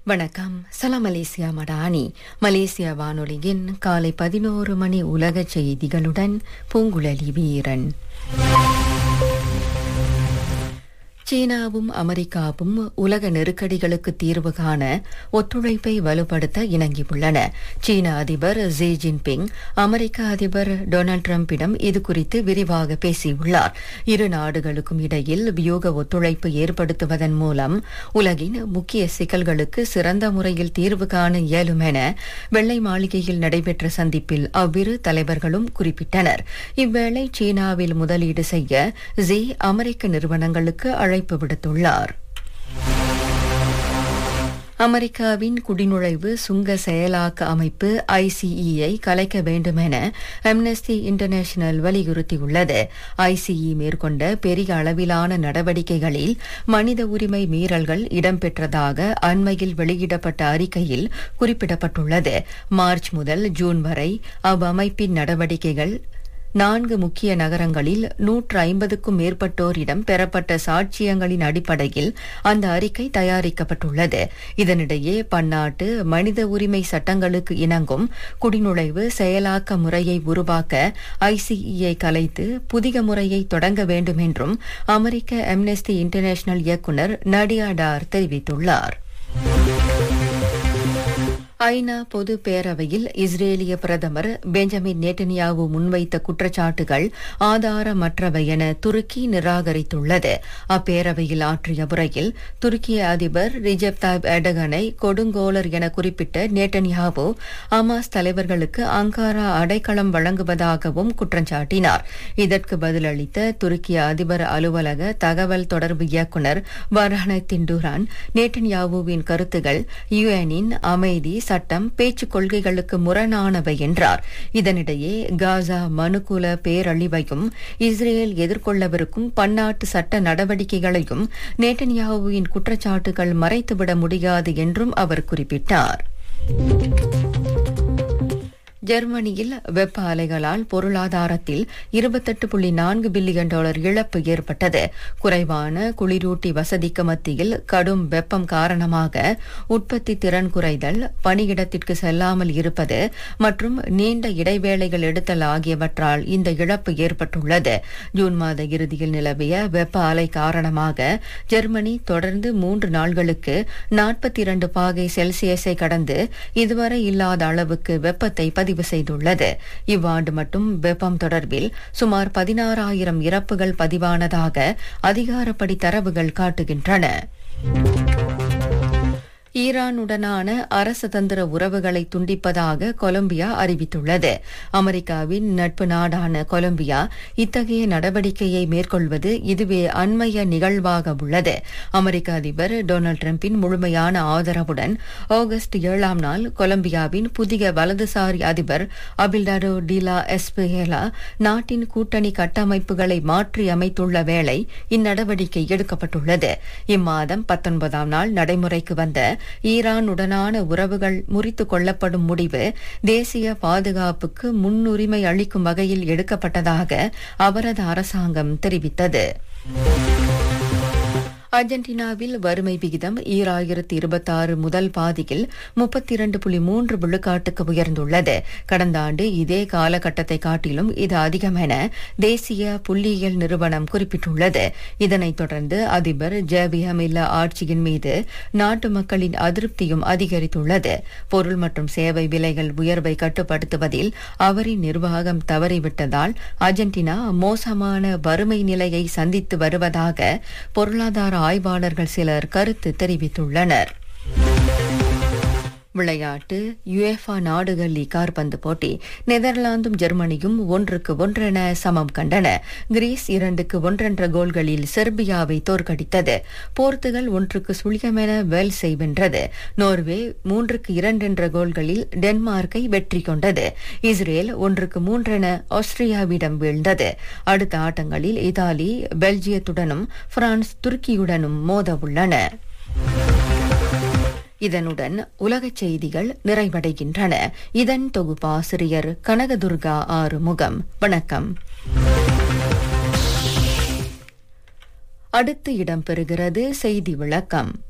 வணக்கம் சலாம் Malaysia Madani Malaysia வானொலியின் காலை பதினோரு மணி உலக செய்திகளுடன் பூங்குழலி வீரன் சீனாவும் அமெரிக்காவும் உலக நெருக்கடிகளுக்கு தீர்வு காண ஒத்துழைப்பை வலுப்படுத்த இணங்கியுள்ளன சீன அதிபர் ஜி ஜின்பிங் அமெரிக்க அதிபர் டொனால்டு டிரம்பிடம் இதுகுறித்து விரிவாக பேசியுள்ளார் இரு நாடுகளுக்கும் இடையில் வியோக ஒத்துழைப்பு ஏற்படுத்துவதன் மூலம் உலகின் முக்கிய சிக்கல்களுக்கு சிறந்த முறையில் தீர்வு காண இயலும் என வெள்ளை மாளிகையில் நடைபெற்ற சந்திப்பில் அவ்விரு தலைவர்களும் குறிப்பிட்டனர் இவ்வேளை சீனாவில் முதலீடு செய்ய ஜி அமெரிக்க நிறுவனங்களுக்கு அழைப்பு விடுத்துள்ளார் அமெரிக்காவின் குடிநுழைவு சுங்க செயலாக்க அமைப்பு ஐசிஇயை கலைக்க வேண்டும் என அம்னஸ்டி இன்டர்நேஷனல் வலியுறுத்தியுள்ளது ஐசிஇ மேற்கொண்ட பெரிய அளவிலான நடவடிக்கைகளில் மனித உரிமை மீறல்கள் இடம்பெற்றதாக அண்மையில் வெளியிடப்பட்ட அறிக்கையில் குறிப்பிடப்பட்டுள்ளது மார்ச் முதல் ஜூன் வரை அவ்வமைப்பின் நடவடிக்கைகள் நான்கு முக்கிய நகரங்களில் நூற்று ஐம்பதுக்கும் மேற்பட்டோரிடம் பெறப்பட்ட சாட்சியங்களின் அடிப்படையில் அந்த அறிக்கை தயாரிக்கப்பட்டுள்ளது இதனிடையே பன்னாட்டு மனித உரிமை சட்டங்களுக்கு இணங்கும் குடிநுழைவு செயலாக்க முறையை உருவாக்க ஐசிஇயை கலைத்து புதிய முறையை தொடங்க வேண்டும் என்றும் அமெரிக்க அம்னஸ்டி இன்டர்நேஷனல் இயக்குநர் நடியா டார் தெரிவித்துள்ளார் ஐநா பொது பேரவையில் இஸ்ரேலிய பிரதமர் பெஞ்சமின் நேட்டனியாவு முன்வைத்த குற்றச்சாட்டுகள் ஆதாரமற்றவை என துருக்கி நிராகரித்துள்ளது அப்பேரவையில் ஆற்றிய உரையில் துருக்கிய அதிபர் ரிஜப் தாய்ப் எர்டகனை கொடுங்கோலர் என குறிப்பிட்ட நேட்டன்யாவு அமாஸ் தலைவர்களுக்கு அங்காரா அடைக்கலம் வழங்குவதாகவும் குற்றம் சாட்டினார் இதற்கு பதிலளித்த துருக்கிய அதிபர் அலுவலக தகவல் தொடர்பு இயக்குநர் வர்ஹன திண்டுரான் நேட்டன்யாவுவின் கருத்துகள் யுஎனின் அமைதி சட்டம் பேச்சுக் கொள்கைகளுக்கு முரணானவை என்றார் இதனிடையே காசா மனுகுல பேரழிவையும் இஸ்ரேல் எதிர்கொள்ளவிருக்கும் பன்னாட்டு சட்ட நடவடிக்கைகளையும் நேட்டன்யாவுவின் குற்றச்சாட்டுகள் மறைத்துவிட முடியாது என்றும் அவர் குறிப்பிட்டார் ஜெர்மனியில் வெப்ப அலைகளால் பொருளாதாரத்தில் இருபத்தெட்டு புள்ளி நான்கு பில்லியன் டாலர் இழப்பு ஏற்பட்டது குறைவான குளிரூட்டி வசதிக்கு மத்தியில் கடும் வெப்பம் காரணமாக உற்பத்தி திறன் குறைதல் பணியிடத்திற்கு செல்லாமல் இருப்பது மற்றும் நீண்ட இடைவேளைகள் எடுத்தல் ஆகியவற்றால் இந்த இழப்பு ஏற்பட்டுள்ளது ஜூன் மாத இறுதியில் நிலவிய வெப்ப அலை காரணமாக ஜெர்மனி தொடர்ந்து மூன்று நாள்களுக்கு நாற்பத்தி இரண்டு பாகை செல்சியஸை கடந்து இதுவரை இல்லாத அளவுக்கு வெப்பத்தை பதிவு பதிவு செய்துள்ளது இவ்வாண்டு மட்டும் வெப்பம் தொடர்பில் சுமார் பதினாறாயிரம் இறப்புகள் பதிவானதாக அதிகாரப்படி தரவுகள் காட்டுகின்றன ஈரானுடனான அரசு தந்திர உறவுகளை துண்டிப்பதாக கொலம்பியா அறிவித்துள்ளது அமெரிக்காவின் நட்பு நாடான கொலம்பியா இத்தகைய நடவடிக்கையை மேற்கொள்வது இதுவே அண்மைய நிகழ்வாக உள்ளது அமெரிக்க அதிபர் டொனால்டு டிரம்பின் முழுமையான ஆதரவுடன் ஆகஸ்ட் ஏழாம் நாள் கொலம்பியாவின் புதிய வலதுசாரி அதிபர் அபில்டாரோ டிலா எஸ்பேலா நாட்டின் கூட்டணி கட்டமைப்புகளை மாற்றி அமைத்துள்ள வேளை இந்நடவடிக்கை எடுக்கப்பட்டுள்ளது இம்மாதம் பத்தொன்பதாம் நாள் நடைமுறைக்கு வந்த ஈரானுடனான உறவுகள் முறித்துக் கொள்ளப்படும் முடிவு தேசிய பாதுகாப்புக்கு முன்னுரிமை அளிக்கும் வகையில் எடுக்கப்பட்டதாக அவரது அரசாங்கம் தெரிவித்தது அர்ஜென்டினாவில் வறுமை விகிதம் ஈராயிரத்தி இருபத்தாறு முதல் பாதியில் முப்பத்தி இரண்டு புள்ளி மூன்று விழுக்காட்டுக்கு உயர்ந்துள்ளது கடந்த ஆண்டு இதே காலகட்டத்தை காட்டிலும் இது அதிகம் என தேசிய புள்ளியியல் நிறுவனம் குறிப்பிட்டுள்ளது இதனைத் தொடர்ந்து அதிபர் ஜேபியமில்லா ஆட்சியின் மீது நாட்டு மக்களின் அதிருப்தியும் அதிகரித்துள்ளது பொருள் மற்றும் சேவை விலைகள் உயர்வை கட்டுப்படுத்துவதில் அவரின் நிர்வாகம் தவறிவிட்டதால் அர்ஜென்டினா மோசமான வறுமை நிலையை சந்தித்து வருவதாக பொருளாதார ஆய்வாளர்கள் சிலர் கருத்து தெரிவித்துள்ளனர் விளையாட்டு யுஎஃபா நாடுகள் லீக் கார்பந்து போட்டி நெதர்லாந்தும் ஜெர்மனியும் ஒன்றுக்கு ஒன்றென சமம் கண்டன கிரீஸ் இரண்டுக்கு ஒன்றென்ற கோல்களில் செர்பியாவை தோற்கடித்தது போர்த்துகல் ஒன்றுக்கு சுழியமென வேல்ஸை வென்றது நோர்வே மூன்றுக்கு இரண்டென்ற கோல்களில் டென்மார்க்கை வெற்றி கொண்டது இஸ்ரேல் ஒன்றுக்கு மூன்றென ஆஸ்திரியாவிடம் வீழ்ந்தது அடுத்த ஆட்டங்களில் இத்தாலி பெல்ஜியத்துடனும் பிரான்ஸ் துருக்கியுடனும் மோத உள்ளன இதனுடன் உலகச் செய்திகள் நிறைவடைகின்றன இதன் தொகுப்பாசிரியர் கனகதுர்கா ஆறுமுகம் வணக்கம் அடுத்து இடம்பெறுகிறது செய்தி விளக்கம்